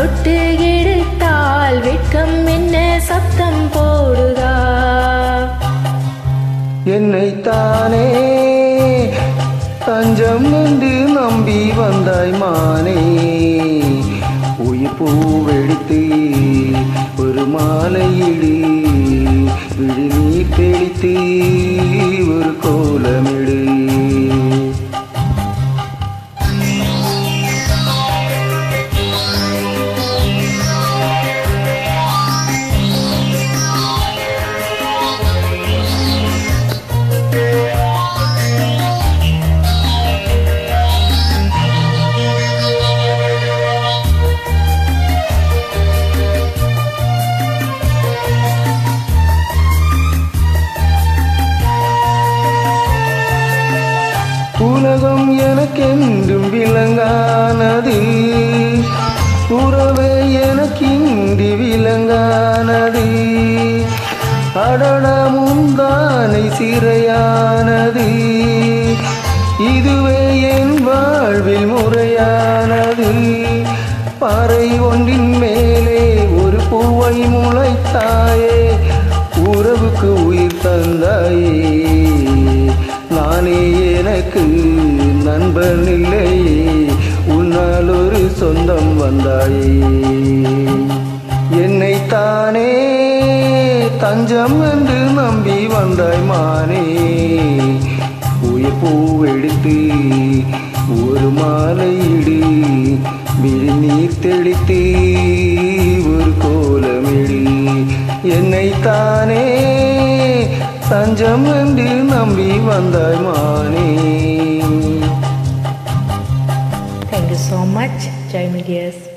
தொட்டு எடுத்தால் வெட்கம் என்ன சத்தம் போடுதா என்னைத்தானே தஞ்சம் என்று நம்பி வந்தாய் மானே உயிர் பூவெடுத்து ஒரு மாலையிடு விழி நீர் தெளித்து ஒரு கோலமிடு உலகம் எனக்கென்றும் விளங்கானது உறவே எனக்கின்றி விளங்கானது அடட முந்தானை சிறையானது இதுவே என் வாழ்வில் முறையானது பாறை ஒன்றின் மேலே ஒரு பூவை முளைத்தாயே உறவுக்கு உயிர் தந்தாயே நானே எனக்கு நண்பன் இல்லையே உன்னால் ஒரு சொந்தம் வந்தாயே என்னை தானே தஞ்சம் என்று நம்பி வந்தாய் மானே உயிர் பூவெடுத்து ஒரு மாலையிடு விழி நீர் தெளித்து ஒரு கோலமிடு என்னை தானே தஞ்சம் என்று நம்பி வந்தாய் மானே Thank you so much, Jai Medias.